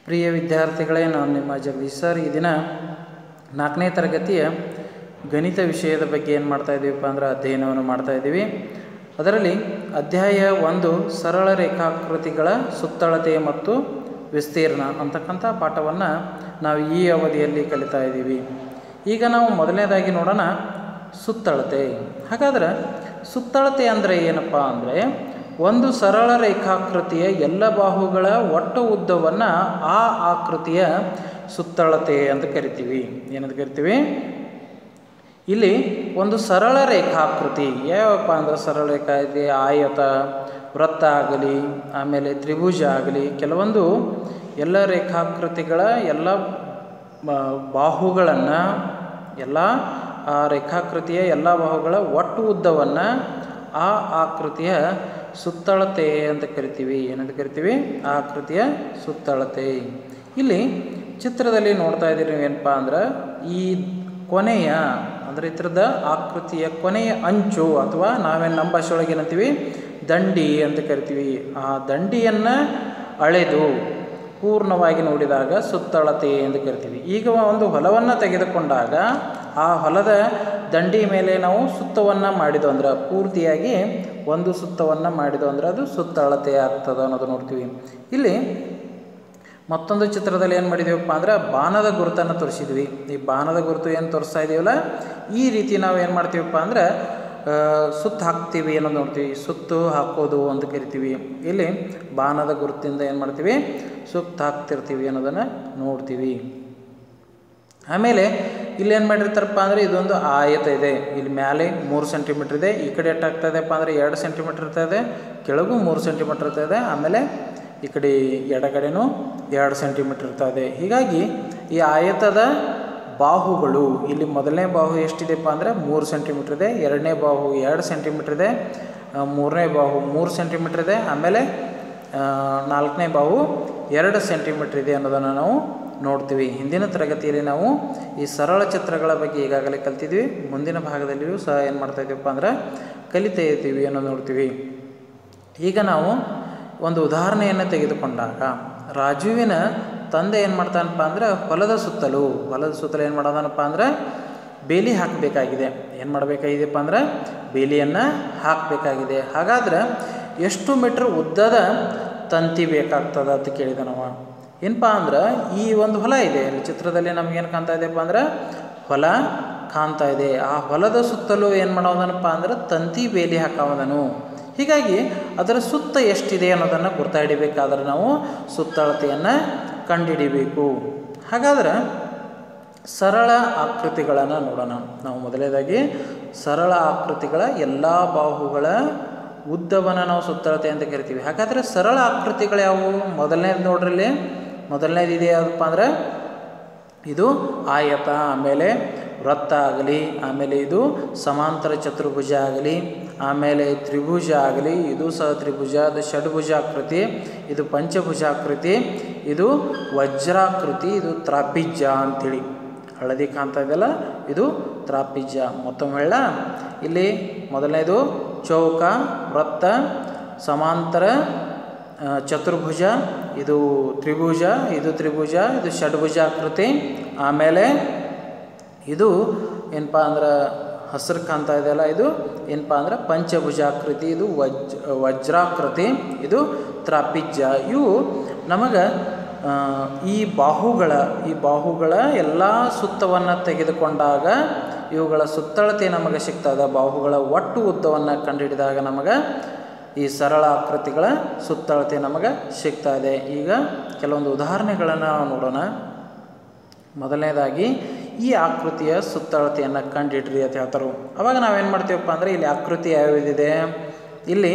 ಪ್ರಿಯ ವಿದ್ಯಾರ್ಥಿಗಳೇ ನಾನು ನಿಮ್ಮ ಜಗದೀಶ್ ಸರ್ ಈ ದಿನ ನಾಲ್ಕನೇ ತರಗತಿಯ ಗಣಿತ ವಿಷಯದ ಬಗ್ಗೆ ಏನು ಮಾಡ್ತಾ ಇದ್ದೀವಪ್ಪ ಅಂದ್ರೆ ಅಧ್ಯಯನವನ್ನು ಮಾಡ್ತಾ ಇದ್ದೀವಿ ಅದರಲ್ಲಿ ಅಧ್ಯಾಯ ಒಂದು ಸರಳ ರೇಖಾಕೃತಿಗಳ ಸುತ್ತಳತೆ ಮತ್ತು ವಿಸ್ತೀರ್ಣ ಅಂತಕ್ಕಂಥ ಪಾಠವನ್ನು ನಾವು ಈ ಅವಧಿಯಲ್ಲಿ ಕಲಿತಾ ಇದ್ದೀವಿ ಈಗ ನಾವು ಮೊದಲನೇದಾಗಿ ನೋಡೋಣ ಸುತ್ತಳತೆ ಹಾಗಾದ್ರೆ ಸುತ್ತಳತೆ ಅಂದರೆ ಏನಪ್ಪ ಅಂದರೆ ಒಂದು ಸರಳ ರೇಖಾಕೃತಿಯ ಎಲ್ಲ ಬಾಹುಗಳ ಒಟ್ಟು ಉದ್ದವನ್ನು ಆ ಆಕೃತಿಯ ಸುತ್ತಳತೆ ಅಂತ ಕರಿತೀವಿ ಏನಂತ ಕರಿತೀವಿ ಇಲ್ಲಿ ಒಂದು ಸರಳ ರೇಖಾಕೃತಿ ಯಾವಪ್ಪ ಅಂದ್ರೆ ಸರಳ ರೇಖಾ ಇದೆ ಆಯತ ವೃತ್ತ ಆಗಲಿ ಆಮೇಲೆ ತ್ರಿಭುಜ ಆಗಲಿ ಕೆಲವೊಂದು ಎಲ್ಲ ರೇಖಾಕೃತಿಗಳ ಎಲ್ಲ ಬಾಹುಗಳನ್ನು ಎಲ್ಲ ಆ ರೇಖಾಕೃತಿಯ ಎಲ್ಲ ಬಾಹುಗಳ ಒಟ್ಟು ಉದ್ದವನ್ನು ಆ ಆಕೃತಿಯ ಸುತ್ತಳತೆ ಅಂತ ಕರಿತೀವಿ ಏನಂತ ಕರಿತೀವಿ ಆ ಆಕೃತಿಯ ಸುತ್ತಳತೆ ಇಲ್ಲಿ ಚಿತ್ರದಲ್ಲಿ ನೋಡ್ತಾ ಇದ್ದೀರಿ ಏನಪ್ಪ ಅಂದ್ರೆ ಈ ಕೊನೆಯ ಅಂದರೆ ಇದ್ರದ ಆಕೃತಿಯ ಕೊನೆಯ ಅಂಚು ಅಥವಾ ನಾವೇನು ನಮ್ಮ ಭಾಷೆಯೊಳಗೆ ಏನಂತೀವಿ ದಂಡಿ ಅಂತ ಕರಿತೀವಿ ಆ ದಂಡಿಯನ್ನು ಅಳೆದು ಪೂರ್ಣವಾಗಿ ನೋಡಿದಾಗ ಸುತ್ತಳತೆ ಎಂದು ಕರಿತೀವಿ ಈಗ ಒಂದು ಹೊಲವನ್ನು ತೆಗೆದುಕೊಂಡಾಗ ಆ ಹೊಲದ ದಂಡಿ ಮೇಲೆ ನಾವು ಸುತ್ತವನ್ನು ಮಾಡಿದೋ ಅಂದ್ರೆ ಪೂರ್ತಿಯಾಗಿ ಒಂದು ಸುತ್ತವನ್ನು ಮಾಡಿದೋ ಅಂದ್ರೆ ಅದು ಸುತ್ತಳತೆ ಆಗ್ತದೆ ಅನ್ನೋದು ನೋಡ್ತೀವಿ ಇಲ್ಲಿ ಮತ್ತೊಂದು ಚಿತ್ರದಲ್ಲಿ ಏನು ಮಾಡಿದ್ದೀವಪ್ಪ ಅಂದ್ರೆ ಬಾಣದ ಗುರುತನ್ನು ತೋರಿಸಿದ್ವಿ ಈ ಬಾಣದ ಗುರುತು ಏನು ತೋರಿಸ್ತಾ ಇದೀವಲ್ಲ ಈ ರೀತಿ ನಾವು ಏನು ಮಾಡ್ತೀವಪ್ಪ ಅಂದ್ರೆ ಸುತ್ತು ಹಾಕ್ತೀವಿ ಅನ್ನೋದು ನೋಡ್ತೀವಿ ಸುತ್ತು ಹಾಕೋದು ಅಂತ ಕರಿತೀವಿ ಇಲ್ಲಿ ಬಾಣದ ಗುರುತಿಂದ ಏನು ಮಾಡ್ತೀವಿ ಸುತ್ತು ಹಾಕ್ತಿರ್ತೀವಿ ಅನ್ನೋದನ್ನು ನೋಡ್ತೀವಿ ಆಮೇಲೆ ಇಲ್ಲಿ ಏನು ಮಾಡಿರ್ತಾರಪ್ಪ ಅಂದರೆ ಇದೊಂದು ಆಯತ ಇದೆ ಇಲ್ಲಿ ಮೇಲೆ ಮೂರು ಸೆಂಟಿಮೀಟ್ರ್ ಇದೆ ಈ ಕಡೆ ಎಷ್ಟಾಗ್ತದೆಪ್ಪ ಅಂದರೆ ಎರಡು ಸೆಂಟಿಮೀಟ್ರ್ ಇರ್ತದೆ ಕೆಳಗೂ ಮೂರು ಸೆಂಟಿಮೀಟ್ರ್ ಇರ್ತದೆ ಆಮೇಲೆ ಈ ಕಡೆ ಎಡಗಡೆನೂ ಎರಡು ಸೆಂಟಿಮೀಟ್ರ್ ಇರ್ತದೆ ಹೀಗಾಗಿ ಈ ಆಯತದ ಬಾಹುಗಳು ಇಲ್ಲಿ ಮೊದಲನೇ ಬಾಹು ಎಷ್ಟಿದೆಪ್ಪ ಅಂದರೆ ಮೂರು ಸೆಂಟಿಮೀಟ್ರ್ ಇದೆ ಎರಡನೇ ಬಾಹು ಎರಡು ಸೆಂಟಿಮೀಟ್ರ್ ಇದೆ ಮೂರನೇ ಬಾಹು ಮೂರು ಸೆಂಟಿಮೀಟ್ರ್ ಇದೆ ಆಮೇಲೆ ನಾಲ್ಕನೇ ಬಾಹು ಎರಡು ಸೆಂಟಿಮೀಟ್ರ್ ಇದೆ ಅನ್ನೋದನ್ನು ನಾವು ನೋಡ್ತೀವಿ ಹಿಂದಿನ ತರಗತಿಯಲ್ಲಿ ನಾವು ಈ ಸರಳ ಚಿತ್ರಗಳ ಬಗ್ಗೆ ಈಗಾಗಲೇ ಕಲ್ತಿದ್ವಿ ಮುಂದಿನ ಭಾಗದಲ್ಲಿಯೂ ಸಹ ಏನು ಮಾಡ್ತಾ ಇದ್ದೀವಪ್ಪ ಅಂದ್ರೆ ಕಲಿತಾ ಇರ್ತೀವಿ ಅನ್ನೋದು ನೋಡ್ತೀವಿ ಈಗ ನಾವು ಒಂದು ಉದಾಹರಣೆಯನ್ನು ತೆಗೆದುಕೊಂಡಾಗ ರಾಜುವಿನ ತಂದೆ ಏನು ಮಾಡ್ತಾನಪ್ಪ ಅಂದ್ರೆ ಹೊಲದ ಸುತ್ತಲೂ ಹೊಲದ ಸುತ್ತಲೂ ಏನು ಮಾಡೋದನಪ್ಪ ಅಂದ್ರೆ ಬೇಲಿ ಹಾಕಬೇಕಾಗಿದೆ ಏನು ಮಾಡಬೇಕಾಗಿದೆಪ್ಪ ಅಂದ್ರೆ ಬೇಲಿಯನ್ನು ಹಾಕಬೇಕಾಗಿದೆ ಹಾಗಾದ್ರೆ ಎಷ್ಟು ಮೀಟ್ರ್ ಉದ್ದದ ತಂತಿ ಬೇಕಾಗ್ತದ ಅಂತ ಕೇಳಿದ ನಾವು ಏನಪ್ಪ ಅಂದ್ರೆ ಈ ಒಂದು ಹೊಲ ಇದೆ ಇಲ್ಲಿ ಚಿತ್ರದಲ್ಲಿ ನಮಗೇನು ಕಾಣ್ತಾ ಇದೆಯಪ್ಪ ಅಂದ್ರೆ ಹೊಲ ಕಾಣ್ತಾ ಇದೆ ಆ ಹೊಲದ ಸುತ್ತಲೂ ಏನು ಮಾಡೋದನಪ್ಪ ಅಂದ್ರೆ ತಂತಿ ಬೇಲಿ ಹಾಕೋದನು ಹೀಗಾಗಿ ಅದರ ಸುತ್ತ ಎಷ್ಟಿದೆ ಅನ್ನೋದನ್ನು ಗುರ್ತಾ ಹಿಡಿಬೇಕಾದ್ರೆ ನಾವು ಸುತ್ತಳತೆಯನ್ನು ಕಂಡುಹಿಡಿಬೇಕು ಹಾಗಾದ್ರೆ ಸರಳ ಆಕೃತಿಗಳನ್ನು ನೋಡೋಣ ನಾವು ಮೊದಲನೇದಾಗಿ ಸರಳ ಆಕೃತಿಗಳ ಎಲ್ಲ ಬಾಹುಗಳ ಉದ್ದವನ್ನು ನಾವು ಸುತ್ತಳತೆ ಅಂತ ಕರಿತೀವಿ ಹಾಗಾದರೆ ಸರಳ ಆಕೃತಿಗಳು ಯಾವುವು ಮೊದಲನೇದು ನೋಡ್ರಲ್ಲಿ ಮೊದಲನೇದು ಇದೆ ಯಾವುದಪ್ಪ ಅಂದ್ರೆ ಇದು ಆಯತ ಆಮೇಲೆ ವೃತ್ತ ಆಗಲಿ ಆಮೇಲೆ ಇದು ಸಮಾಂತರ ಚತುರ್ಭುಜ ಆಗಲಿ ಆಮೇಲೆ ತ್ರಿಭುಜ ಆಗಲಿ ಇದು ಸಹ ತ್ರಿಭುಜ ಅದು ಷಡ್ಭುಜಾಕೃತಿ ಇದು ಪಂಚಭುಜಾಕೃತಿ ಇದು ವಜ್ರಾಕೃತಿ ಇದು ತ್ರಾಪಿಜ್ಯ ಅಂಥೇಳಿ ಹಳದಿ ಕಾಣ್ತಾ ಇದೆಯಲ್ಲ ಇದು ತ್ರಾಪಿಜ್ಯ ಮತ್ತೊಮ್ಮೆ ಹೇಳ ಇಲ್ಲಿ ಮೊದಲನೇದು ಚೌಕ ವೃತ್ತ ಸಮಾಂತರ ಚತುರ್ಭುಜ ಇದು ತ್ರಿಭುಜ ಇದು ತ್ರಿಭುಜ ಇದು ಷಡ್ಭುಜಾಕೃತಿ ಆಮೇಲೆ ಇದು ಏನಪ್ಪ ಅಂದ್ರೆ ಹಸಿರು ಕಾಣ್ತಾ ಇದೆಯಲ್ಲ ಇದು ಏನಪ್ಪ ಅಂದ್ರೆ ಪಂಚಭುಜಾಕೃತಿ ಇದು ವಜ್ ವಜ್ರಾಕೃತಿ ಇದು ತ್ರಾಪಿಜ್ಯ ಇವು ನಮಗೆ ಈ ಬಾಹುಗಳ ಈ ಬಾಹುಗಳ ಎಲ್ಲ ಸುತ್ತವನ್ನು ತೆಗೆದುಕೊಂಡಾಗ ಇವುಗಳ ಸುತ್ತಳತೆ ನಮಗೆ ಸಿಗ್ತದೆ ಬಾಹುಗಳ ಒಟ್ಟು ಉದ್ದವನ್ನು ಕಂಡುಹಿಡಿದಾಗ ನಮಗೆ ಈ ಸರಳ ಆಕೃತಿಗಳ ಸುತ್ತಳತೆ ನಮಗೆ ಸಿಗ್ತಾ ಇದೆ ಈಗ ಕೆಲವೊಂದು ಉದಾಹರಣೆಗಳನ್ನು ನಾವು ನೋಡೋಣ ಮೊದಲನೇದಾಗಿ ಈ ಆಕೃತಿಯ ಸುತ್ತಳತೆಯನ್ನು ಕಂಡುಹಿಡ್ರಿ ಅಂತ ಹೇಳ್ತಾರೆ ಅವಾಗ ನಾವೇನು ಮಾಡ್ತೀವಪ್ಪ ಅಂದರೆ ಇಲ್ಲಿ ಆಕೃತಿ ಯಾವ್ಯಾವಿದೆ ಇಲ್ಲಿ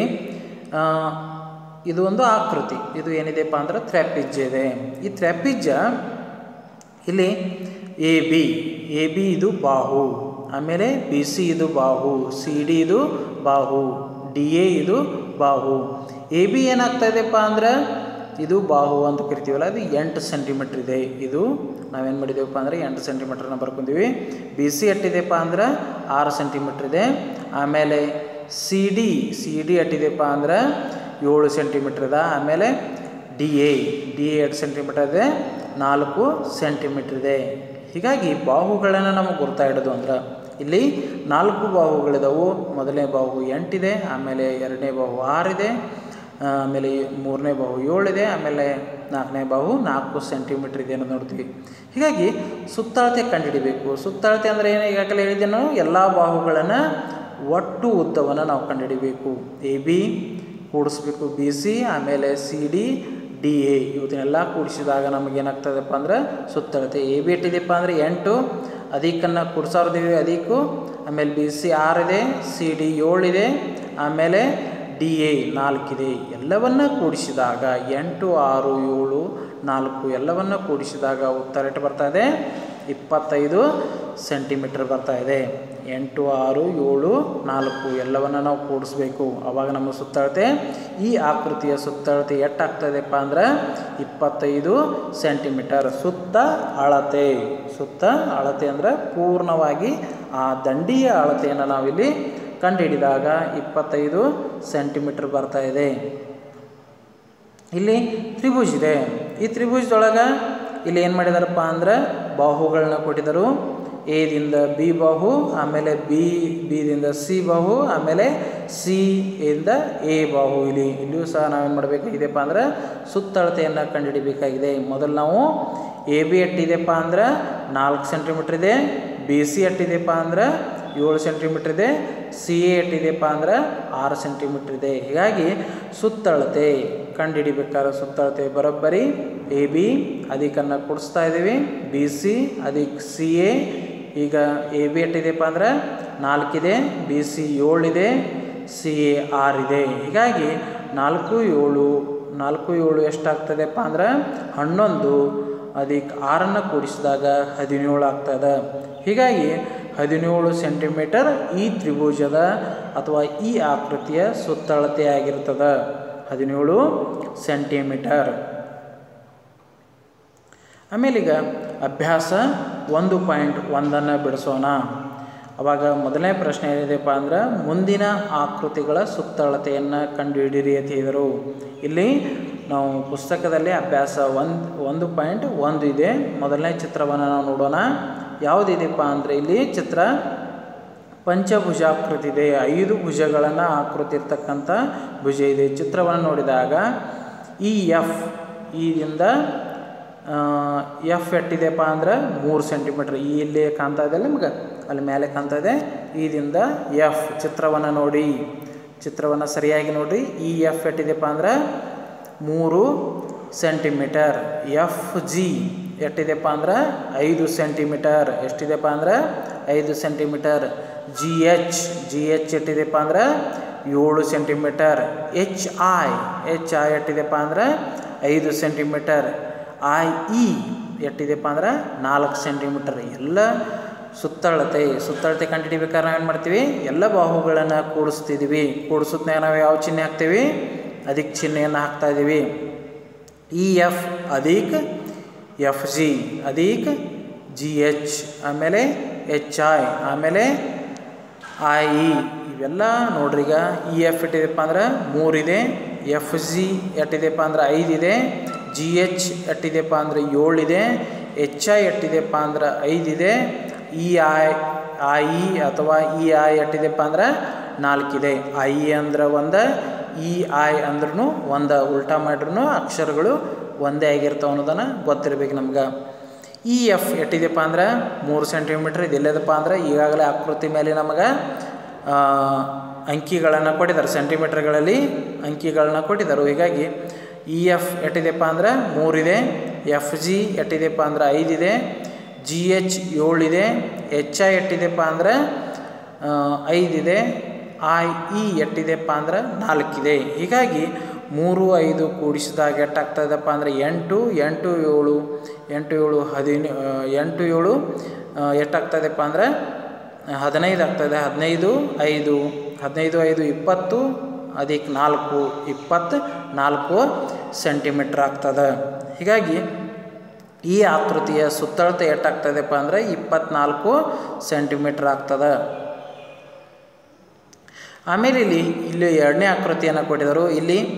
ಇದು ಒಂದು ಆಕೃತಿ ಇದು ಏನಿದೆಪ್ಪ ಅಂದ್ರೆ ತ್ರ್ಯಾಪಿಜ್ಯ ಇದೆ ಈ ತ್ರ್ಯಾಪಿಜ್ಯ ಇಲ್ಲಿ ಎ ಬಿ ಎ ಬಿ ಇದು ಬಾಹು ಆಮೇಲೆ ಬಿ ಸಿ ಇದು ಬಾಹು ಸಿ ಡಿ ಇದು ಬಾಹು ಡಿ ಎ ಇದು ಬಾಹು ಎ ಬಿ ಏನಾಗ್ತಾ ಇದೆಪ್ಪ ಅಂದ್ರೆ ಇದು ಬಾಹು ಅಂತ ಕರಿತೀವಲ್ಲ ಅದು ಎಂಟು ಸೆಂಟಿಮೀಟ್ರ್ ಇದೆ ಇದು ನಾವೇನು ಮಾಡಿದ್ದೀವಪ್ಪ ಅಂದರೆ ಎಂಟು ಸೆಂಟಿಮೀಟ್ರನ್ನ ಬರ್ಕೊಂತೀವಿ ಬಿ ಸಿ ಎಟ್ಟಿದೆಪ್ಪ ಅಂದ್ರೆ ಆರು ಸೆಂಟಿಮೀಟ್ರ್ ಇದೆ ಆಮೇಲೆ ಸಿ ಡಿ ಸಿ ಡಿ ಎಟ್ಟಿದೆಪ್ಪ ಅಂದ್ರೆ ಏಳು ಸೆಂಟಿಮೀಟ್ರ್ ಇದೆ ಆಮೇಲೆ ಡಿ ಎ ಡಿ ಎ ಎರಡು ಸೆಂಟಿಮೀಟರ್ ಇದೆ ನಾಲ್ಕು ಸೆಂಟಿಮೀಟ್ರ್ ಇದೆ ಹೀಗಾಗಿ ಬಾಹುಗಳನ್ನು ನಮಗೆ ಗುರ್ತಾ ಹಿಡೋದು ಅಂದ್ರೆ ಇಲ್ಲಿ ನಾಲ್ಕು ಬಾಹುಗಳಿದಾವು ಮೊದಲನೇ ಬಾಹು ಎಂಟಿದೆ ಆಮೇಲೆ ಎರಡನೇ ಬಾಹು ಆರಿದೆ ಆಮೇಲೆ ಮೂರನೇ ಬಾಹು ಏಳಿದೆ ಆಮೇಲೆ ನಾಲ್ಕನೇ ಬಾಹು ನಾಲ್ಕು ಸೆಂಟಿಮೀಟ್ರ್ ಇದೆ ಅನ್ನೋದು ನೋಡ್ತೀವಿ ಹೀಗಾಗಿ ಸುತ್ತಳತೆ ಕಂಡುಹಿಡಿಬೇಕು ಸುತ್ತಳತೆ ಅಂದರೆ ಏನು ಈಗಾಗಲೇ ಹೇಳಿದೆ ನಾವು ಎಲ್ಲ ಬಾಹುಗಳನ್ನು ಒಟ್ಟು ಉದ್ದವನ್ನು ನಾವು ಕಂಡುಹಿಡಿಬೇಕು ಎ ಬಿ ಕೂಡಿಸ್ಬೇಕು ಬಿ ಸಿ ಆಮೇಲೆ ಸಿ ಡಿ ಡಿ ಎ ಇವತ್ತನ್ನೆಲ್ಲ ಕೂಡಿಸಿದಾಗ ನಮಗೆ ಏನಾಗ್ತದಪ್ಪ ಅಂದ್ರೆ ಸುತ್ತಳತೆ ಎ ಬಿ ಎಷ್ಟಿದೆಪ್ಪ ಅಂದರೆ ಎಂಟು ಅದಕ್ಕನ್ನು ಕೂಡ್ಸಾರ್ದೀವಿ ಅದಕ್ಕೂ ಆಮೇಲೆ ಬಿ ಸಿ ಆರಿದೆ ಸಿ ಡಿ ಏಳಿದೆ ಆಮೇಲೆ ಡಿ ಎ ನಾಲ್ಕಿದೆ ಎಲ್ಲವನ್ನ ಕೂಡಿಸಿದಾಗ ಎಂಟು ಆರು ಏಳು ನಾಲ್ಕು ಎಲ್ಲವನ್ನ ಕೂಡಿಸಿದಾಗ ಉತ್ತರ ಎಷ್ಟು ಬರ್ತಾ ಇದೆ ಇಪ್ಪತ್ತೈದು ಸೆಂಟಿಮೀಟರ್ ಬರ್ತಾ ಇದೆ ಎಂಟು ಆರು ಏಳು ನಾಲ್ಕು ಎಲ್ಲವನ್ನು ನಾವು ಕೂಡಿಸ್ಬೇಕು ಆವಾಗ ನಮ್ಮ ಸುತ್ತಳತೆ ಈ ಆಕೃತಿಯ ಸುತ್ತಳತೆ ಎಷ್ಟಾಗ್ತದೆಪ್ಪ ಅಂದ್ರೆ ಇಪ್ಪತ್ತೈದು ಸೆಂಟಿಮೀಟರ್ ಸುತ್ತ ಅಳತೆ ಸುತ್ತ ಅಳತೆ ಅಂದರೆ ಪೂರ್ಣವಾಗಿ ಆ ದಂಡಿಯ ಅಳತೆಯನ್ನು ನಾವಿಲ್ಲಿ ಕಂಡುಹಿಡಿದಾಗ ಇಪ್ಪತ್ತೈದು ಸೆಂಟಿಮೀಟರ್ ಬರ್ತಾ ಇದೆ ಇಲ್ಲಿ ತ್ರಿಭುಜ ಇದೆ ಈ ತ್ರಿಭುಜದೊಳಗೆ ಇಲ್ಲಿ ಏನು ಮಾಡಿದಾರಪ್ಪ ಅಂದ್ರೆ ಬಾಹುಗಳನ್ನ ಕೊಟ್ಟಿದ್ದರು ಎದಿಂದ ಬಿ ಬಾಹು ಆಮೇಲೆ ಬಿ ಬಿದಿಂದ ಸಿ ಬಾಹು ಆಮೇಲೆ ಸಿ ಇಂದ ಎ ಬಾಹು ಇಲ್ಲಿ ಇಲ್ಲಿಯೂ ಸಹ ನಾವೇನು ಮಾಡಬೇಕಾಗಿದೆಪ್ಪ ಅಂದ್ರೆ ಸುತ್ತಳತೆಯನ್ನು ಕಂಡುಹಿಡಿಬೇಕಾಗಿದೆ ಮೊದಲು ನಾವು ಎ ಬಿ ಎಟ್ಟಿದೆಪ್ಪ ಅಂದ್ರೆ ನಾಲ್ಕು ಸೆಂಟಿಮೀಟ್ರ್ ಇದೆ ಬಿ ಸಿ ಎಟ್ಟಿದೆಪ್ಪ ಅಂದ್ರೆ ಏಳು ಸೆಂಟಿಮೀಟ್ರ್ ಇದೆ ಸಿ ಎ ಎಟ್ಟಿದೆಪ್ಪ ಅಂದ್ರೆ ಆರು ಸೆಂಟಿಮೀಟ್ರ್ ಇದೆ ಹೀಗಾಗಿ ಸುತ್ತಳತೆ ಕಂಡುಹಿಡಿಬೇಕಾದ್ರೆ ಸುತ್ತಳತೆ ಬರೋಬ್ಬರಿ ಎ ಬಿ ಅದಕ್ಕನ್ನು ಕೊಡಿಸ್ತಾ ಇದ್ದೀವಿ ಬಿ ಸಿ ಅದಕ್ಕೆ ಸಿ ಎ ಈಗ ಎ ಬಿ ಎಷ್ಟಿದೆಪ್ಪ ಅಂದ್ರೆ ನಾಲ್ಕಿದೆ ಬಿ ಸಿ ಏಳಿದೆ ಸಿ ಎ ಆರಿದೆ ಹೀಗಾಗಿ ನಾಲ್ಕು ಏಳು ನಾಲ್ಕು ಏಳು ಎಷ್ಟಾಗ್ತದೆಪ್ಪ ಅಂದ್ರೆ ಹನ್ನೊಂದು ಅದಕ್ಕೆ ಆರನ್ನು ಕೂಡಿಸಿದಾಗ ಹದಿನೇಳು ಆಗ್ತದೆ ಹೀಗಾಗಿ ಹದಿನೇಳು ಸೆಂಟಿಮೀಟರ್ ಈ ತ್ರಿಭುಜದ ಅಥವಾ ಈ ಆಕೃತಿಯ ಸುತ್ತಳತೆ ಆಗಿರ್ತದೆ ಹದಿನೇಳು ಸೆಂಟಿಮೀಟರ್ ಆಮೇಲೆ ಈಗ ಅಭ್ಯಾಸ ಒಂದು ಪಾಯಿಂಟ್ ಒಂದನ್ನು ಬಿಡಿಸೋಣ ಅವಾಗ ಮೊದಲನೇ ಪ್ರಶ್ನೆ ಏನಿದೆಪ್ಪ ಅಂದ್ರೆ ಮುಂದಿನ ಆಕೃತಿಗಳ ಸುತ್ತಳತೆಯನ್ನು ಕಂಡುಹಿಡಿಯಿರಿ ಅಂತ ಹೇಳಿದರು ಇಲ್ಲಿ ನಾವು ಪುಸ್ತಕದಲ್ಲಿ ಅಭ್ಯಾಸ ಒಂದು ಒಂದು ಪಾಯಿಂಟ್ ಒಂದು ಇದೆ ಮೊದಲನೇ ಚಿತ್ರವನ್ನು ನಾವು ನೋಡೋಣ ಯಾವುದಿದೆಪ್ಪ ಅಂದರೆ ಇಲ್ಲಿ ಚಿತ್ರ ಪಂಚಭುಜಾಕೃತಿ ಇದೆ ಐದು ಭುಜಗಳನ್ನು ಆಕೃತಿ ಇರ್ತಕ್ಕಂಥ ಭುಜ ಇದೆ ಚಿತ್ರವನ್ನು ನೋಡಿದಾಗ ಈ ಎಫ್ ಈದಿಂದ ಎಫ್ ಎಟ್ಟಿದೆಪ್ಪ ಅಂದ್ರೆ ಮೂರು ಸೆಂಟಿಮೀಟ್ರ್ ಈ ಇಲ್ಲಿ ಕಾಣ್ತಾ ಇದೆ ನಿಮ್ಗೆ ಅಲ್ಲಿ ಮೇಲೆ ಕಾಣ್ತಾ ಇದೆ ಈದಿಂದ ಎಫ್ ಚಿತ್ರವನ್ನು ನೋಡಿ ಚಿತ್ರವನ್ನು ಸರಿಯಾಗಿ ನೋಡಿ ಈ ಎಫ್ ಎಟ್ಟಿದೆಪ್ಪ ಅಂದ್ರೆ ಮೂರು ಸೆಂಟಿಮೀಟರ್ ಎಫ್ ಜಿ ಎಷ್ಟಿದೆಪ್ಪ ಅಂದ್ರೆ ಐದು ಸೆಂಟಿಮೀಟರ್ ಎಷ್ಟಿದೆಪ್ಪ ಅಂದ್ರೆ ಐದು centimetre G H G H ಎಷ್ಟಿದೆಪ್ಪ ಅಂದ್ರೆ ಏಳು centimetre H I H I ಎಷ್ಟಿದೆಪ್ಪ ಅಂದ್ರೆ ಐದು ಸೆಂಟಿಮೀಟರ್ ಐ ಇ ಎಷ್ಟಿದೆಪ್ಪ ಅಂದ್ರೆ ನಾಲ್ಕು ಸೆಂಟಿಮೀಟರ್ ಎಲ್ಲ ಸುತ್ತಳತೆ ಸುತ್ತಳತೆ ಕಂಡುಹಿಡಿಬೇಕಾದ್ರೆ ನಾವೇನು ಮಾಡ್ತೀವಿ ಎಲ್ಲ ಬಾಹುಗಳನ್ನು ಕೂಡಿಸ್ತಿದ್ದೀವಿ ಕೂಡಿಸುತ್ತನೇ ನಾವು ಯಾವ ಚಿಹ್ನೆ ಹಾಕ್ತೀವಿ ಅದಕ್ಕೆ ಚಿಹ್ನೆಯನ್ನು ಹಾಕ್ತಾ ಇದ್ದೀವಿ ಇ ಎಫ್ ಅದೀಕ್ ಎಫ್ ಜಿ ಅದೀಕ್ ಜಿ ಎಚ್ ಆಮೇಲೆ ಎಚ್ ಐ ಆಮೇಲೆ ಐ ಇ ಇವೆಲ್ಲ ನೋಡ್ರಿ ಈಗ ಇ ಎಫ್ ಎಷ್ಟಿದೆಪ್ಪ ಅಂದ್ರೆ ಮೂರಿದೆ ಎಫ್ ಜಿ ಎಷ್ಟಿದೆಪ್ಪ ಅಂದ್ರೆ ಐದಿದೆ ಜಿ ಎಚ್ ಎಷ್ಟಿದೆಪ್ಪ ಅಂದ್ರೆ ಏಳಿದೆ ಎಚ್ ಐ ಎಷ್ಟಿದೆಪ್ಪ ಅಂದ್ರೆ ಐದಿದೆ ಇ ಐ ಐ ಇ ಅಥವಾ ಇ ಐ ಎಷ್ಟಿದೆಪ್ಪ ಅಂದ್ರೆ ನಾಲ್ಕಿದೆ ಐ ಇ ಅಂದ್ರೆ ಒಂದು ಇ ಐ ಅಂದ್ರೂ ಒಂದು ಉಲ್ಟಾ ಮಾಡ್ರೂ ಅಕ್ಷರಗಳು ಒಂದೇ ಆಗಿರ್ತಾವೆ ಅನ್ನೋದನ್ನು ಗೊತ್ತಿರ್ಬೇಕು ನಮ್ಗೆ ಇ ಎಫ್ ಎಷ್ಟಿದೆಪ್ಪ ಅಂದ್ರೆ ಮೂರು ಸೆಂಟಿಮೀಟ್ರ್ ಇದು ಎಲ್ಲದಪ್ಪ ಅಂದ್ರೆ ಈಗಾಗಲೇ ಆಕೃತಿ ಮೇಲೆ ನಮಗೆ ಅಂಕಿಗಳನ್ನು ಕೊಟ್ಟಿದ್ದಾರೆ ಸೆಂಟಿಮೀಟ್ರ್ಗಳಲ್ಲಿ ಅಂಕಿಗಳನ್ನ ಕೊಟ್ಟಿದ್ದಾರೆ ಹೀಗಾಗಿ ಇ ಎಫ್ ಎಷ್ಟಿದೆಪ್ಪ ಅಂದ್ರೆ ಮೂರಿದೆ ಎಫ್ ಜಿ ಎಷ್ಟಿದೆಪ್ಪ ಅಂದ್ರೆ ಐದಿದೆ ಜಿ ಎಚ್ ಏಳಿದೆ ಎಚ್ ಐ ಎಷ್ಟಿದೆಪ್ಪ ಅಂದ್ರೆ ಐದಿದೆ ಐ ಇ ಎಷ್ಟಿದೆಪ್ಪ ಅಂದ್ರೆ ನಾಲ್ಕಿದೆ ಹೀಗಾಗಿ ಮೂರು ಐದು ಕೂಡಿಸಿದಾಗ ಎಷ್ಟಾಗ್ತದಪ್ಪ ಅಂದರೆ ಎಂಟು ಎಂಟು ಏಳು ಎಂಟು ಏಳು ಹದಿನ ಎಂಟು ಏಳು ಎಷ್ಟಾಗ್ತದಪ್ಪ ಅಂದರೆ ಹದಿನೈದು ಆಗ್ತದೆ ಹದಿನೈದು ಐದು ಹದಿನೈದು ಐದು ಇಪ್ಪತ್ತು ಅದಕ್ಕೆ ನಾಲ್ಕು ಇಪ್ಪತ್ತು ನಾಲ್ಕು ಸೆಂಟಿಮೀಟ್ರ್ ಆಗ್ತದೆ ಹೀಗಾಗಿ ಈ ಆಕೃತಿಯ ಸುತ್ತಳತೆ ಎಷ್ಟಾಗ್ತದಪ್ಪ ಅಂದರೆ ಇಪ್ಪತ್ನಾಲ್ಕು ಸೆಂಟಿಮೀಟ್ರ್ ಆಗ್ತದೆ ಆಮೇಲೆ ಇಲ್ಲಿ ಇಲ್ಲಿ ಎರಡನೇ ಆಕೃತಿಯನ್ನು ಕೊಟ್ಟಿದ್ದರು ಇಲ್ಲಿ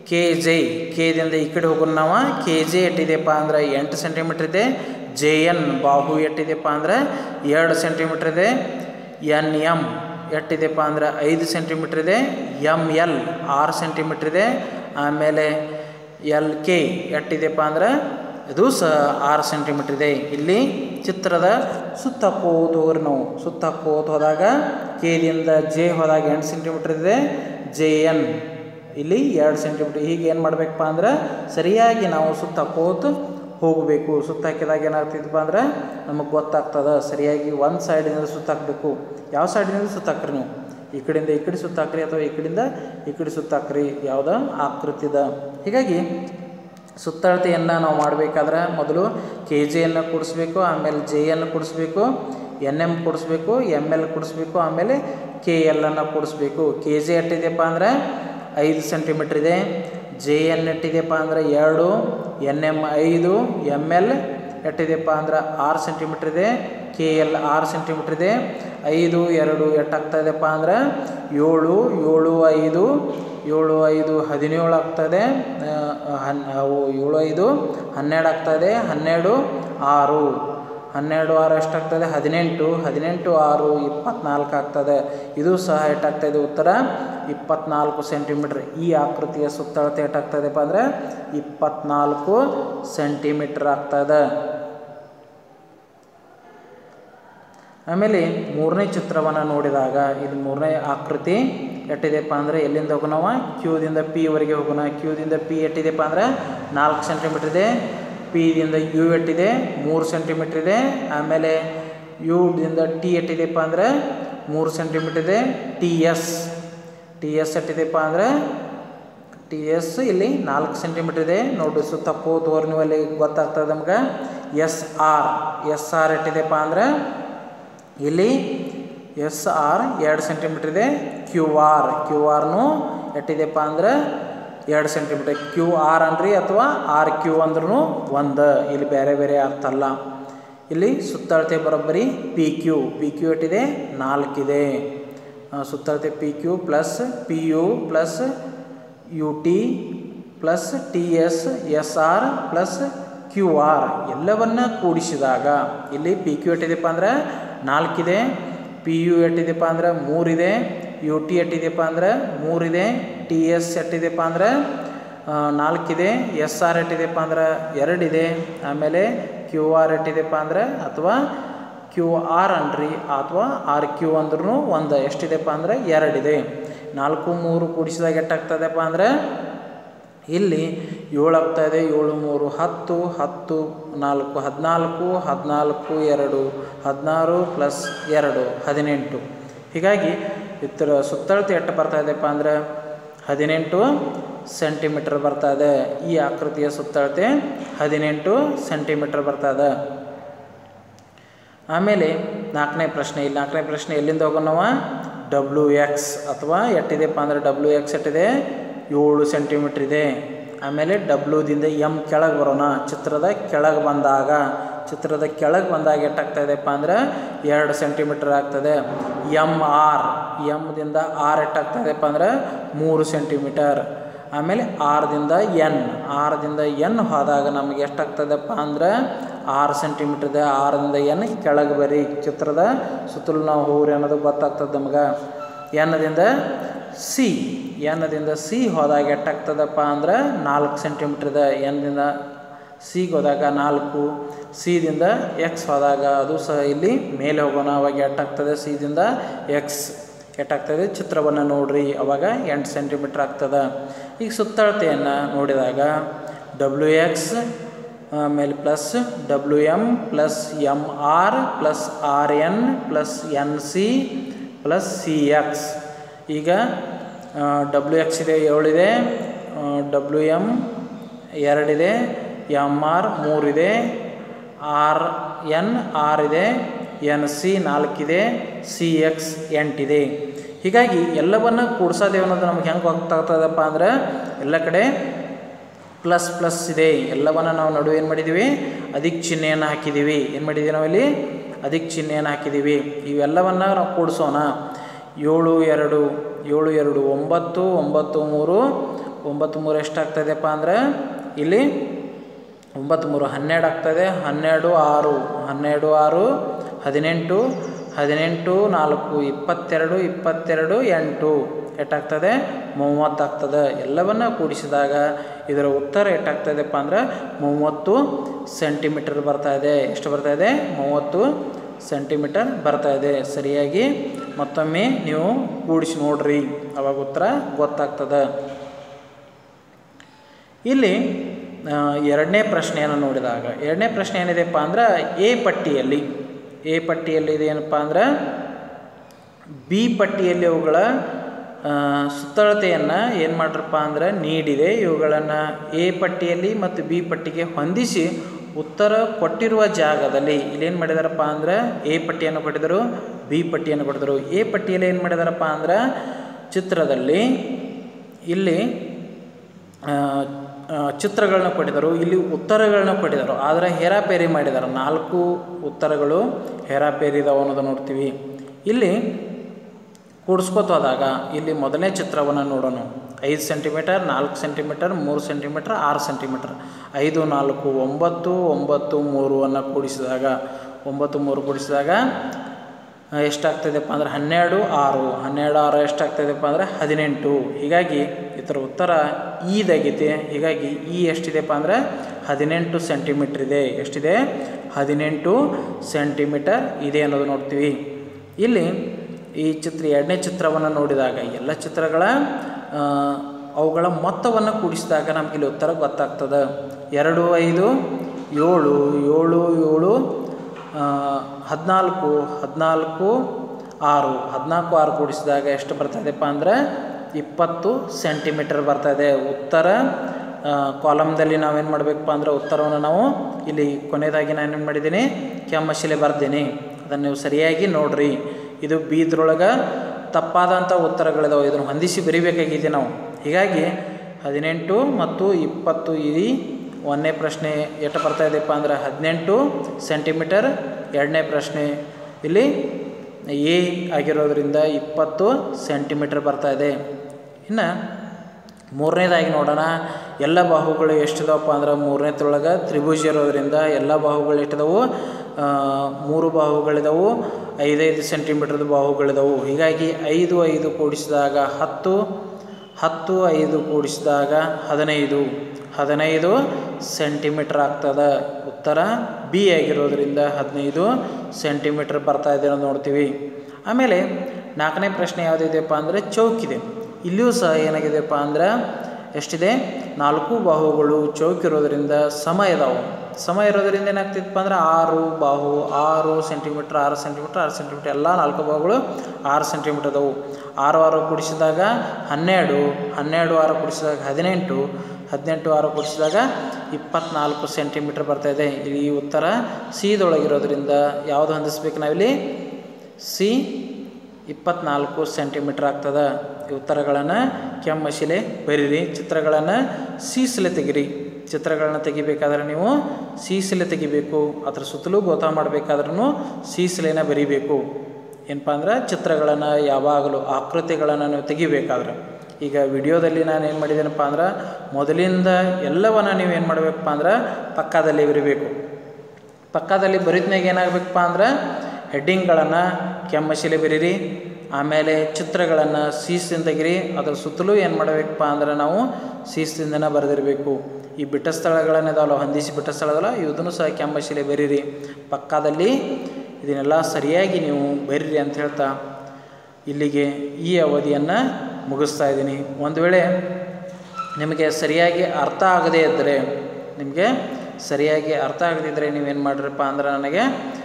ಕೆ ಜೆ ಕೆದಿಂದ ಈ ಕಡೆ ಹೋಗೋಣ ನಾವು ಕೆ ಜೆ ಎಷ್ಟಿದೆಯಪ್ಪ ಅಂದ್ರೆ ಎಂಟು ಸೆಂಟಿಮೀಟ್ರ್ ಇದೆ ಜೆ ಎನ್ ಬಾಹು ಎಷ್ಟಿದೆಯಪ್ಪ ಅಂದ್ರೆ ಎರಡು ಸೆಂಟಿಮೀಟ್ರ್ ಇದೆ ಎನ್ ಎಮ್ ಎಷ್ಟಿದೆಯಪ್ಪ ಅಂದ್ರೆ ಐದು ಸೆಂಟಿಮೀಟ್ರ್ ಇದೆ ಎಮ್ ಎಲ್ ಆರು ಸೆಂಟಿಮೀಟ್ರ್ ಇದೆ ಆಮೇಲೆ ಎಲ್ ಕೆ ಎಷ್ಟಿದೆಯಪ್ಪ ಅಂದ್ರೆ ಇದು ಸಹ ಆರು ಸೆಂಟಿಮೀಟ್ರ್ ಇದೆ ಇಲ್ಲಿ ಚಿತ್ರದ ಸುತ್ತ ಹಾಕೋದು ಹೋಗ್ರಿ ನಾವು ಸುತ್ತ ಹಾಕೋದು ಹೋದಾಗ ಕೆದಿಂದ ಜೆ ಹೋದಾಗ ಎಂಟು ಸೆಂಟಿಮೀಟ್ರ್ ಇದೆ ಜೆ ಎನ್ ಇಲ್ಲಿ ಎರಡು ಸೆಂಟಿಮೀಟ್ರ್ ಹೀಗೆ ಏನು ಮಾಡಬೇಕಪ್ಪ ಅಂದ್ರೆ ಸರಿಯಾಗಿ ನಾವು ಸುತ್ತ ಹಾಕೋದು ಹೋಗಬೇಕು ಸುತ್ತ ಹಾಕಿದಾಗ ಏನಾಗ್ತಿದ್ದಪ್ಪ ಅಂದ್ರೆ ನಮಗೆ ಗೊತ್ತಾಗ್ತದೆ ಸರಿಯಾಗಿ ಒಂದು ಸೈಡಿನಿಂದ ಸುತ್ತ ಹಾಕಬೇಕು ಯಾವ ಸೈಡಿನಿಂದ ಸುತ್ತ ಹಾಕ್ರಿ ನೀವು ಈ ಕಡೆಯಿಂದ ಈ ಕಡೆ ಸುತ್ತ ಹಾಕ್ರಿ ಅಥವಾ ಈ ಕಡೆಯಿಂದ ಈ ಕಡೆ ಸುತ್ತ ಹಾಕ್ರಿ ಯಾವುದೋ ಆಕೃತಿದ ಹೀಗಾಗಿ ಸುತ್ತಳತೆಯನ್ನು ನಾವು ಮಾಡಬೇಕಾದ್ರೆ ಮೊದಲು ಕೆ ಜಿಯನ್ನು ಕೂಡಿಸ್ಬೇಕು ಆಮೇಲೆ ಜೆ ಎನ್ನು ಕೂಡಿಸ್ಬೇಕು ಎನ್ ಎಮ್ ಕೂಡಿಸ್ಬೇಕು ಎಮ್ ಎಲ್ ಕೂಡಿಸ್ಬೇಕು ಆಮೇಲೆ ಕೆ ಎಲ್ಲನ್ನು ಕೂಡಿಸ್ಬೇಕು ಕೆ ಜಿ ಎಷ್ಟಿದೆಯಪ್ಪ ಅಂದರೆ ಐದು ಸೆಂಟಿಮೀಟ್ರ್ ಇದೆ ಜೆ ಎನ್ ಎಷ್ಟಿದೆಯಪ್ಪ ಅಂದರೆ ಎರಡು ಎನ್ ಎಮ್ ಐದು ಎಮ್ ಎಲ್ ಎಷ್ಟಿದೆಯಪ್ಪ ಅಂದ್ರೆ ಆರು ಸೆಂಟಿಮೀಟ್ರ್ ಇದೆ ಕೆ ಎಲ್ ಆರು ಸೆಂಟಿಮೀಟ್ರ್ ಇದೆ ಐದು ಎರಡು ಎಷ್ಟಾಗ್ತಾ ಇದೆಯಪ್ಪ ಅಂದ್ರೆ ಏಳು ಏಳು ಐದು ಏಳು ಐದು ಹದಿನೇಳು ಆಗ್ತದೆ ಆ, ಹನ್ ಅವು ಏಳು ಐದು ಹನ್ನೆರಡು ಆಗ್ತದೆ ಹನ್ನೆರಡು ಆರು ಹನ್ನೆರಡು ಆರು ಎಷ್ಟಾಗ್ತದೆ ಹದಿನೆಂಟು ಹದಿನೆಂಟು ಆರು ಇಪ್ಪತ್ನಾಲ್ಕು ಆಗ್ತದೆ ಇದು ಸಹ ಎಷ್ಟಾಗ್ತದೆ ಉತ್ತರ ಇಪ್ಪತ್ನಾಲ್ಕು ಸೆಂಟಿಮೀಟ್ರ್ ಈ ಆಕೃತಿಯ ಸುತ್ತಳತೆ ಎಷ್ಟಾಗ್ತದೆಪ್ಪ ಅಂದರೆ ಇಪ್ಪತ್ನಾಲ್ಕು ಸೆಂಟಿಮೀಟ್ರ್ ಆಗ್ತದೆ ಆಮೇಲೆ ಮೂರನೇ ಚಿತ್ರವನ್ನು ನೋಡಿದಾಗ ಇದು ಮೂರನೇ ಆಕೃತಿ ಎಷ್ಟಿದೆಪ್ಪ ಅಂದರೆ ಎಲ್ಲಿಂದ ಹೋಗೋಣವ ಕ್ಯೂದಿಂದ ಪಿ ವರೆಗೆ ಹೋಗೋಣ ಕ್ಯೂದಿಂದ ಪಿ ಎಷ್ಟಿದೆಪ್ಪ ಅಂದರೆ ನಾಲ್ಕು ಸೆಂಟಿಮೀಟ್ರ್ ಇದೆ ಪಿದಿಂದ ಯು ಎಷ್ಟಿದೆ ಮೂರು ಸೆಂಟಿಮೀಟ್ರ್ ಇದೆ ಆಮೇಲೆ ಯುದಿಂದ ಟಿ ಎಷ್ಟಿದೆಪ್ಪ ಅಂದರೆ ಮೂರು ಸೆಂಟಿಮೀಟ್ರ್ ಇದೆ ಟಿ ಎಸ್ ಟಿ ಎಸ್ ಎಷ್ಟಿದೆಪ್ಪ ಅಂದರೆ ಟಿ ಎಸ್ ಇಲ್ಲಿ ನಾಲ್ಕು ಸೆಂಟಿಮೀಟ್ರ್ ಇದೆ ನೋಡಿ ಸುತ್ತ ಕೂತವ್ರು ನೀವು ಅಲ್ಲಿ ಗೊತ್ತಾಗ್ತದೆ ನಮ್ಗೆ ಎಸ್ ಆರ್ ಎಸ್ ಆರ್ ಎಷ್ಟಿದೆಪ್ಪ ಅಂದರೆ ಇಲ್ಲಿ ಎಸ್ ಆರ್ ಎರಡು ಸೆಂಟಿಮೀಟ್ರ್ ಇದೆ ಕ್ಯೂ ಆರ್ ಕ್ಯೂ ಆರ್ನು ಎಷ್ಟಿದೆಪ್ಪ ಅಂದ್ರೆ ಎರಡು ಸೆಂಟಿಮೀಟ್ರ್ ಕ್ಯೂ ಆರ್ ಅನ್ರಿ ಅಥವಾ ಆರ್ ಕ್ಯೂ ಅಂದ್ರೂ ಒಂದು ಇಲ್ಲಿ ಬೇರೆ ಬೇರೆ ಅರ್ಥ ಅಲ್ಲ ಇಲ್ಲಿ ಸುತ್ತಳತೆ ಬರೋಬ್ಬರಿ ಪಿ ಕ್ಯೂ ಪಿ ಕ್ಯೂ ಎಷ್ಟಿದೆ ನಾಲ್ಕಿದೆ ಆ, ಸುತ್ತಳತೆ P Q plus P U plus U T plus T S S R plus Q R ಎಲ್ಲವನ್ನ ಕೂಡಿಸಿದಾಗ ಇಲ್ಲಿ ಪಿ ಕ್ಯೂ ಎಷ್ಟಿದೆಪ್ಪ ಅಂದ್ರೆ ನಾಲ್ಕಿದೆ ಪಿ ಯು ಎಷ್ಟಿದೆಪ್ಪ ಅಂದ್ರೆ ಮೂರಿದೆ ಯು ಟಿ ಎಷ್ಟಿದೆಪ್ಪ ಅಂದ್ರೆ ಮೂರಿದೆ ಟಿ ಎಸ್ ಎಷ್ಟಿದೆಪ್ಪ ಅಂದ್ರೆ ಆ, ನಾಲ್ಕಿದೆ ಎಸ್ ಆರ್ ಎಷ್ಟಿದೆಪ್ಪ ಅಂದ್ರೆ ಎರಡಿದೆ ಆಮೇಲೆ ಕ್ಯೂ ಆರ್ ಎಷ್ಟಿದೆಪ್ಪ ಅಂದ್ರೆ ಅಥವಾ ಕ್ಯೂ ಆರ್ ಅನ್ರಿ ಅಥವಾ ಆರ್ ಕ್ಯೂ ಅಂದ್ರೂ ಒಂದು ಎಷ್ಟಿದೆಪ್ಪ ಅಂದ್ರೆ ಎರಡಿದೆ ನಾಲ್ಕು ಮೂರು ಕೂಡಿಸಿದಾಗ ಎಷ್ಟಾಗ್ತದೆಪ್ಪ ಅಂದ್ರೆ ಇಲ್ಲಿ ಏಳು ಆಗ್ತಾ ಇದೆ ಏಳು ಮೂರು ಹತ್ತು ಹತ್ತು ನಾಲ್ಕು ಹದಿನಾಲ್ಕು ಹದಿನಾಲ್ಕು ಎರಡು ಹದಿನಾರು ಪ್ಲಸ್ ಎರಡು ಹದಿನೆಂಟು ಹೀಗಾಗಿ ಇತರ ಸುತ್ತಳತೆ ಎಷ್ಟು ಬರ್ತಾ ಇದೆಪ್ಪ ಅಂದ್ರೆ ಹದಿನೆಂಟು ಸೆಂಟಿಮೀಟರ್ ಬರ್ತಾ ಇದೆ ಈ ಆಕೃತಿಯ ಸುತ್ತಳತೆ ಹದಿನೆಂಟು ಸೆಂಟಿಮೀಟರ್ ಬರ್ತಾ ಇದೆ ಆಮೇಲೆ ನಾಲ್ಕನೇ ಪ್ರಶ್ನೆ ಇಲ್ಲಿ ನಾಲ್ಕನೇ ಪ್ರಶ್ನೆ ಎಲ್ಲಿಂದ ಹೋಗೋಣವ ಡಬ್ಲ್ಯೂ ಎಕ್ಸ್ ಅಥವಾ ಎಷ್ಟಿದೆಪ್ಪ ಅಂದರೆ ಡಬ್ಲ್ಯೂ ಎಕ್ಸ್ ಎಷ್ಟಿದೆ ಏಳು ಸೆಂಟಿಮೀಟ್ರ್ ಇದೆ ಆಮೇಲೆ ಡಬ್ಲ್ಯೂದಿಂದ ಎಮ್ ಕೆಳಗೆ ಬರೋಣ ಚಿತ್ರದ ಕೆಳಗೆ ಬಂದಾಗ ಚಿತ್ರದ ಕೆಳಗೆ ಬಂದಾಗ ಎಷ್ಟಾಗ್ತಾ ಇದೆಪ್ಪ ಅಂದ್ರೆ ಎರಡು ಸೆಂಟಿಮೀಟ್ರ್ ಆಗ್ತದೆ ಎಮ್ ಆರ್ ಎಮ್ದಿಂದ ಆರ್ ಎಷ್ಟಾಗ್ತಾ ಇದೆಪ್ಪ ಅಂದ್ರೆ ಮೂರು ಸೆಂಟಿಮೀಟರ್ ಆಮೇಲೆ ಆರದಿಂದ ಎನ್ ಆರದಿಂದ ಎನ್ ಹೋದಾಗ ನಮಗೆ ಎಷ್ಟಾಗ್ತದಪ್ಪ ಅಂದ್ರೆ ಆರು ಸೆಂಟಿಮೀಟ್ರ್ ಇದೆ ಆರರಿಂದ ಎನ್ ಕೆಳಗೆ ಬರೀ ಚಿತ್ರದ ಸುತ್ತಲೂ ನಾವು ಹೋಗ್ರಿ ಅನ್ನೋದು ಗೊತ್ತಾಗ್ತದೆ ನಮ್ಗೆ ಎನ್ನದಿಂದ ಸಿ ಎನ್ನದಿಂದ ಸಿ ಹೋದಾಗ ಎಷ್ಟಾಗ್ತದಪ್ಪ ಅಂದ್ರೆ ನಾಲ್ಕು ಸೆಂಟಿಮೀಟ್ರ್ ಇದೆ ಎನ್ದಿಂದ ಸಿಗೆ ಹೋದಾಗ ನಾಲ್ಕು ಸಿದಿಂದ ಎಕ್ಸ್ ಹೋದಾಗ ಅದು ಸಹ ಇಲ್ಲಿ ಮೇಲೆ ಹೋಗೋಣ ಅವಾಗ ಎಷ್ಟಾಗ್ತದೆ ಸಿದಿಂದ ಎಕ್ಸ್ ಎಷ್ಟಾಗ್ತದೆ ಚಿತ್ರವನ್ನು ನೋಡ್ರಿ ಅವಾಗ ಎಂಟು ಸೆಂಟಿಮೀಟ್ರ್ ಆಗ್ತದೆ ಈಗ ಸುತ್ತಳತೆಯನ್ನು ನೋಡಿದಾಗ ಡಬ್ಲ್ಯೂ ಎಕ್ಸ್ ಆಮೇಲೆ plus W M plus M R plus R N plus N C plus C X ಈಗ ಡಬ್ಲ್ಯೂ ಎಕ್ಸ್ ಇದೆ ಏಳಿದೆ ಡಬ್ಲ್ಯೂ ಎಮ್ ಎರಡಿದೆ ಎಮ್ ಆರ್ ಮೂರಿದೆ ಆರ್ ಎನ್ ಆರ್ ಇದೆ ಎನ್ ಸಿ ನಾಲ್ಕಿದೆ ಸಿ ಎಕ್ಸ್ ಎಂಟಿದೆ ಹೀಗಾಗಿ ಎಲ್ಲವನ್ನು ಕೂಡ್ಸೋದೇವು ಅನ್ನೋದು ನಮ್ಗೆ ಹೆಂಗೆ ಗೊತ್ತಾಗ್ತದಪ್ಪ ಅಂದ್ರೆ ಎಲ್ಲ ಕಡೆ ಪ್ಲಸ್ ಪ್ಲಸ್ ಇದೆ ಎಲ್ಲವನ್ನು ನಾವು ನಡುವೆ ಏನು ಮಾಡಿದ್ದೀವಿ ಅಧಿಕ್ ಚಿಹ್ನೆಯನ್ನು ಹಾಕಿದ್ದೀವಿ ಏನು ಮಾಡಿದ್ದೀವಿ ನಾವಿಲ್ಲಿ ಅಧಿಕ್ ಚಿಹ್ನೆಯನ್ನು ಹಾಕಿದ್ದೀವಿ ಇವೆಲ್ಲವನ್ನು ನಾವು ಕೂಡಿಸೋಣ ಏಳು ಎರಡು ಏಳು ಎರಡು ಒಂಬತ್ತು ಒಂಬತ್ತು ಮೂರು ಒಂಬತ್ತು ಮೂರು ಎಷ್ಟಾಗ್ತದೆಪ್ಪ ಅಂದ್ರೆ ಇಲ್ಲಿ ಒಂಬತ್ತು ಮೂರು ಹನ್ನೆರಡು ಆಗ್ತದೆ ಹನ್ನೆರಡು ಆರು ಹನ್ನೆರಡು ಆರು ಹದಿನೆಂಟು ಹದಿನೆಂಟು ನಾಲ್ಕು ಇಪ್ಪತ್ತೆರಡು ಇಪ್ಪತ್ತೆರಡು ಎಂಟು ಎಷ್ಟಾಗ್ತದೆ ಮೂವತ್ತಾಗ್ತದೆ ಎಲ್ಲವನ್ನ ಕೂಡಿಸಿದಾಗ ಇದರ ಉತ್ತರ ಎಷ್ಟಾಗ್ತದೆಪ್ಪ ಅಂದ್ರೆ ಮೂವತ್ತು ಸೆಂಟಿಮೀಟರ್ ಬರ್ತಾ ಇದೆ ಎಷ್ಟು ಬರ್ತಾ ಇದೆ ಮೂವತ್ತು ಸೆಂಟಿಮೀಟರ್ ಬರ್ತಾ ಇದೆ ಸರಿಯಾಗಿ ಮತ್ತೊಮ್ಮೆ ನೀವು ಕೂಡಿಸಿ ನೋಡ್ರಿ ಅವಾಗ ಉತ್ತರ ಗೊತ್ತಾಗ್ತದೆ ಇಲ್ಲಿ ಆ, ಎರಡನೇ ಪ್ರಶ್ನೆಯನ್ನು ನೋಡಿದಾಗ ಎರಡನೇ ಪ್ರಶ್ನೆ ಏನಿದೆಪ್ಪ ಅಂದ್ರೆ ಎ ಪಟ್ಟಿಯಲ್ಲಿ ಎ ಪಟ್ಟಿಯಲ್ಲಿ ಇದೇನಪ್ಪ ಅಂದ್ರೆ ಬಿ ಪಟ್ಟಿಯಲ್ಲಿ ಅವುಗಳ ಆ, ಸುತ್ತಳತೆಯನ್ನು ಏನು ಮಾಡ್ರಪ್ಪ ಅಂದ್ರೆ ನೀಡಿದೆ ಇವುಗಳನ್ನು ಎ ಪಟ್ಟಿಯಲ್ಲಿ ಮತ್ತು ಬಿ ಪಟ್ಟಿಗೆ ಹೊಂದಿಸಿ ಉತ್ತರ ಕೊಟ್ಟಿರುವ ಜಾಗದಲ್ಲಿ ಇಲ್ಲೇನು ಮಾಡಿದಾರಪ್ಪ ಅಂದ್ರೆ ಎ ಪಟ್ಟಿಯನ್ನು ಕೊಟ್ಟಿದ್ದರು ಬಿ ಪಟ್ಟಿಯನ್ನು ಕೊಟ್ಟಿದ್ದರು ಎ ಪಟ್ಟಿಯಲ್ಲಿ ಏನು ಮಾಡಿದಾರಪ್ಪ ಅಂದ್ರೆ ಚಿತ್ರದಲ್ಲಿ ಇಲ್ಲಿ ಆ, ಆ, ಚಿತ್ರಗಳನ್ನ ಕೊಟ್ಟಿದ್ದರು ಇಲ್ಲಿ ಉತ್ತರಗಳನ್ನ ಕೊಟ್ಟಿದ್ದರು ಆದರೆ ಹೇರಾಪೇರಿ ಮಾಡಿದ್ದಾರೆ ನಾಲ್ಕು ಉತ್ತರಗಳು ಹೇರಾಪೇರಿ ಇದಾವೆ ಅನ್ನೋದು ನೋಡ್ತೀವಿ ಇಲ್ಲಿ ಕೂಡಿಸ್ಕೊತ ಹೋದಾಗ ಇಲ್ಲಿ ಮೊದಲನೇ ಚಿತ್ರವನ್ನು ನೋಡೋಣ ಐದು ಸೆಂಟಿಮೀಟರ್ ನಾಲ್ಕು ಸೆಂಟಿಮೀಟರ್ ಮೂರು ಸೆಂಟಿಮೀಟರ್ ಆರು ಸೆಂಟಿಮೀಟರ್ ಐದು ನಾಲ್ಕು ಒಂಬತ್ತು ಒಂಬತ್ತು ಮೂರು ಅನ್ನು ಕೂಡಿಸಿದಾಗ ಒಂಬತ್ತು ಮೂರು ಕೂಡಿಸಿದಾಗ ಆ, ಎಷ್ಟಾಗ್ತದೆಪ್ಪ ಅಂದ್ರೆ ಹನ್ನೆರಡು ಆರು ಹನ್ನೆರಡು ಆರು ಎಷ್ಟಾಗ್ತದೆಪ್ಪ ಅಂದರೆ ಹದಿನೆಂಟು ಹೀಗಾಗಿ ಇದರ ಉತ್ತರ ಈದಾಗೈತೆ ಹೀಗಾಗಿ ಈ ಎಷ್ಟಿದೆಪ್ಪ ಅಂದರೆ ಹದಿನೆಂಟು ಸೆಂಟಿಮೀಟ್ರ್ ಇದೆ ಎಷ್ಟಿದೆ ಹದಿನೆಂಟು ಸೆಂಟಿಮೀಟರ್ ಇದೆ ಅನ್ನೋದು ನೋಡ್ತೀವಿ ಇಲ್ಲಿ ಈ ಚಿತ್ರ ಎರಡನೇ ಚಿತ್ರವನ್ನು ನೋಡಿದಾಗ ಎಲ್ಲ ಚಿತ್ರಗಳ ಆ, ಅವುಗಳ ಮೊತ್ತವನ್ನು ಕೂಡಿಸಿದಾಗ ನಮ್ಗೆ ಇಲ್ಲಿ ಉತ್ತರ ಗೊತ್ತಾಗ್ತದೆ ಎರಡು ಐದು ಏಳು ಏಳು ಏಳು ಆ, ಹದಿನಾಲ್ಕು ಹದಿನಾಲ್ಕು ಆರು ಹದಿನಾಲ್ಕು ಆರು ಕೂಡಿಸಿದಾಗ ಎಷ್ಟು ಬರ್ತದೆಪ್ಪ ಅಂದರೆ ಇಪ್ಪತ್ತು ಸೆಂಟಿಮೀಟರ್ ಬರ್ತದೆ ಉತ್ತರ ಕಾಲಮ್ದಲ್ಲಿ ನಾವೇನು ಮಾಡಬೇಕಪ್ಪ ಅಂದ್ರೆ ಉತ್ತರವನ್ನು ನಾವು ಇಲ್ಲಿ ಕೊನೆಯದಾಗಿ ನಾನು ಏನು ಮಾಡಿದ್ದೀನಿ ಕೆಮ್ಮಶಿಲೆ ಬರ್ತೀನಿ ಅದನ್ನು ನೀವು ಸರಿಯಾಗಿ ನೋಡ್ರಿ ಇದು ಬೀದ್ರೊಳಗೆ ತಪ್ಪಾದಂಥ ಉತ್ತರಗಳಿದಾವೆ ಇದನ್ನು ಹೊಂದಿಸಿ ಬರಿಬೇಕಾಗಿದೆ ನಾವು ಹೀಗಾಗಿ ಹದಿನೆಂಟು ಮತ್ತು ಇಪ್ಪತ್ತು ಈ ಒಂದನೇ ಪ್ರಶ್ನೆ ಎಷ್ಟು ಬರ್ತಾ ಇದೆಯಪ್ಪ ಅಂದ್ರೆ ಹದಿನೆಂಟು ಸೆಂಟಿಮೀಟರ್ ಎರಡನೇ ಪ್ರಶ್ನೆ ಇಲ್ಲಿ ಎ ಆಗಿರೋದ್ರಿಂದ ಇಪ್ಪತ್ತು ಸೆಂಟಿಮೀಟರ್ ಬರ್ತಾ ಇದೆ ಇನ್ನು ಮೂರನೇದಾಗಿ ನೋಡೋಣ ಎಲ್ಲ ಬಾಹುಗಳು ಎಷ್ಟಿದಾವಪ್ಪ ಅಂದ್ರೆ ಮೂರನೇದ್ರೊಳಗೆ ತ್ರಿಭುಜ ಇರೋದ್ರಿಂದ ಎಲ್ಲ ಬಾಹುಗಳು ಎಷ್ಟಿದಾವು ಆ, ಮೂರು ಬಾಹುಗಳಿದಾವು ಐದೈದು ಸೆಂಟಿಮೀಟ್ರ್ದು ಬಾಹುಗಳಿದಾವು ಹೀಗಾಗಿ ಐದು ಐದು ಕೂಡಿಸಿದಾಗ ಹತ್ತು ಹತ್ತು ಐದು ಕೂಡಿಸಿದಾಗ ಹದಿನೈದು ಹದಿನೈದು ಸೆಂಟಿಮೀಟ್ರ್ ಆಗ್ತದೆ ಉತ್ತರ ಬಿ ಆಗಿರೋದ್ರಿಂದ ಹದಿನೈದು ಸೆಂಟಿಮೀಟ್ರ್ ಬರ್ತಾ ಇದೆ ಅನ್ನೋದು ನೋಡ್ತೀವಿ ಆಮೇಲೆ ನಾಲ್ಕನೇ ಪ್ರಶ್ನೆ ಯಾವುದಿದೆಯಪ್ಪ ಅಂದರೆ ಚೌಕಿದೆ ಇಲ್ಲಿಯೂ ಸಹ ಏನಾಗಿದೆಯಪ್ಪ ಅಂದ್ರೆ ಎಷ್ಟಿದೆ ನಾಲ್ಕು ಬಾಹುಗಳು ಚೌಕಿರೋದ್ರಿಂದ ಸಮ ಇದಾವೆ ಸಮ ಇರೋದ್ರಿಂದ ಏನಾಗ್ತಿದೆಪ್ಪ ಅಂದ್ರೆ ಆರು ಬಾಹು ಆರು ಸೆಂಟಿಮೀಟ್ರ್ ಆರು ಸೆಂಟಿಮೀಟ್ರ್ ಆರು ಸೆಂಟಿಮೀಟ್ರ್ ಎಲ್ಲ ನಾಲ್ಕು ಬಾಹುಗಳು ಆರು ಸೆಂಟಿಮೀಟ್ರ್ ಅದಾವು ಆರು ಆರು ಕೂಡಿಸಿದಾಗ ಹನ್ನೆರಡು ಹನ್ನೆರಡು ಆರು ಕೂಡಿಸಿದಾಗ ಹದಿನೆಂಟು ಹದಿನೆಂಟು ಆರು ಕೂಡಿಸಿದಾಗ ಇಪ್ಪತ್ನಾಲ್ಕು ಸೆಂಟಿಮೀಟ್ರ್ ಬರ್ತಾಯಿದೆ ಈ ಉತ್ತರ ಸಿದೊಳಗಿರೋದ್ರಿಂದ ಯಾವುದು ಹೊಂದಿಸ್ಬೇಕು ನಾವಿಲ್ಲಿ ಸಿ ಇಪ್ಪತ್ನಾಲ್ಕು ಸೆಂಟಿಮೀಟ್ರ್ ಆಗ್ತದೆ ಈ ಉತ್ತರಗಳನ್ನು ಕೆಮ್ಮಶಿಲೆ ಬರೀರಿ ಚಿತ್ರಗಳನ್ನು ಸೀಸಲೆ ತೆಗಿರಿ ಚಿತ್ರಗಳನ್ನ ತೆಗಿಬೇಕಾದ್ರೆ ನೀವು ಸೀಸಲೆ ತೆಗಿಬೇಕು ಅದ್ರ ಸುತ್ತಲೂ ಗೋತಾ ಮಾಡಬೇಕಾದ್ರೂ ಸೀಸಲೆನ ಬರಿಬೇಕು ಏನಪ್ಪ ಅಂದ್ರೆ ಚಿತ್ರಗಳನ್ನು ಯಾವಾಗಲೂ ಆಕೃತಿಗಳನ್ನು ನೀವು ತೆಗಿಬೇಕಾದ್ರೆ ಈಗ ವಿಡಿಯೋದಲ್ಲಿ ನಾನು ಏನು ಮಾಡಿದ್ದೀನಪ್ಪ ಅಂದ್ರೆ ಮೊದಲಿಂದ ಎಲ್ಲವನ್ನು ನೀವು ಏನು ಮಾಡಬೇಕಪ್ಪ ಅಂದ್ರೆ ಪಕ್ಕದಲ್ಲಿ ಬರಿಬೇಕು ಪಕ್ಕದಲ್ಲಿ ಬರಿದ್ನಾಗ ಏನಾಗಬೇಕಪ್ಪ ಅಂದ್ರೆ ಹೆಡ್ಡಿಂಗ್ಗಳನ್ನು ಕೆಮ್ಮಶಿಲೆ ಬರೀರಿ ಆಮೇಲೆ ಚಿತ್ರಗಳನ್ನು ಸೀಸಿಂದ ತೆಗಿರಿ ಅದ್ರ ಸುತ್ತಲೂ ಏನು ಮಾಡಬೇಕಪ್ಪ ಅಂದ್ರೆ ನಾವು ಸೀಸಿಂದನೇ ಬರೆದಿರಬೇಕು ಈ ಬಿಟ್ಟ ಸ್ಥಳಗಳನ್ನಿದಾವಲ್ಲ ಹೊಂದಿಸಿ ಬಿಟ್ಟ ಸ್ಥಳದಲ್ಲ ಇದನ್ನು ಸಹ ಕೆಮ್ಮಶಿಲೆ ಬರೀರಿ ಪಕ್ಕದಲ್ಲಿ ಇದನ್ನೆಲ್ಲ ಸರಿಯಾಗಿ ನೀವು ಬರೀರಿ ಅಂತ ಹೇಳ್ತಾ ಇಲ್ಲಿಗೆ ಈ ಅವಧಿಯನ್ನು ಮುಗಿಸ್ತಾ ಇದ್ದೀನಿ ಒಂದು ವೇಳೆ ನಿಮಗೆ ಸರಿಯಾಗಿ ಅರ್ಥ ಆಗದೇ ಇದ್ದರೆ ನಿಮಗೆ ಸರಿಯಾಗಿ ಅರ್ಥ ಆಗದಿದ್ದರೆ ನೀವೇನು ಮಾಡಿರಪ್ಪ ಅಂದ್ರೆ ನನಗೆ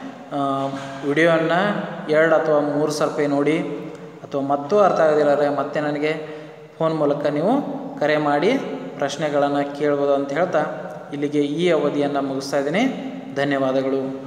ವಿಡಿಯೋವನ್ನು ಎರಡು ಅಥವಾ ಮೂರು ಸರ್ಪೆ ನೋಡಿ ಅಥವಾ ಮತ್ತೂ ಅರ್ಥ ಆಗದಿಲ್ಲರೆ ಮತ್ತೆ ನನಗೆ ಫೋನ್ ಮೂಲಕ ನೀವು ಕರೆ ಮಾಡಿ ಪ್ರಶ್ನೆಗಳನ್ನು ಕೇಳ್ಬೋದು ಅಂತ ಹೇಳ್ತಾ ಇಲ್ಲಿಗೆ ಈ ಅವಧಿಯನ್ನು ಮುಗಿಸ್ತಾ ಇದ್ದೀನಿ ಧನ್ಯವಾದಗಳು